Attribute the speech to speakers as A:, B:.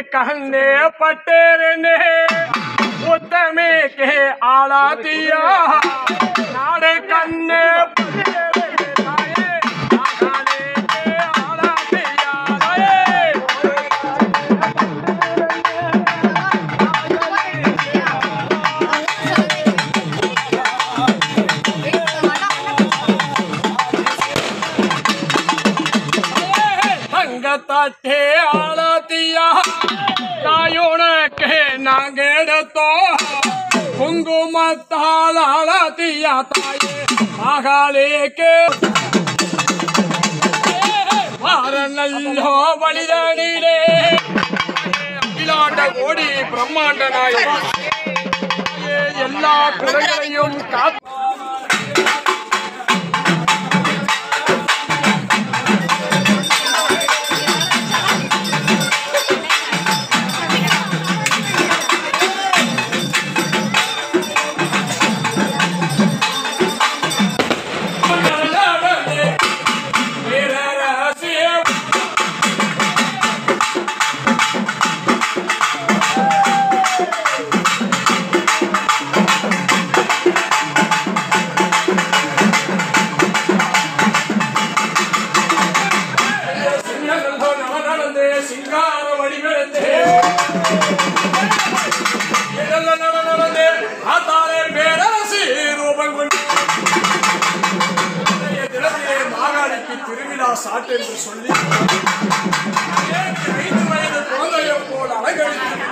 A: कहने पटेर ने उतमे के आला दिया नाड़े कन्ने पटेर ने ताये आगाने के आला दिया रे। ಸಂಗತಟ್ಟೆ ಆಳತಿಯ ತಾಯೋಣಕ್ಕೆ ನಾಗೇಡತೋ ಕುಂಗುಮ ತಾಳತಿಯ ತಾಯಿ ಮಗಳಿಕೆ ವಾರನಲ್ಲೋ ಬಳಿದಣಿಲೆ ಅಖಿಲಾಂಡ ಓಡಿ ಬ್ರಹ್ಮಾಂಡ ನಾಯಕ ಎಲ್ಲಾ ಕುಲಗளையும் ಕಾத்து சிங்கார வடிவெடுத்து இதெல்லாம் நட நடந்து ஆத்தாலே பேரரசி ரூபம் கொண்டு இன்றைய தினத்திலே மாகாணிக்கு திருவிழா சாட்டு என்று சொல்லி ஐந்து வயது குழந்தையை போல் அலங்கரித்து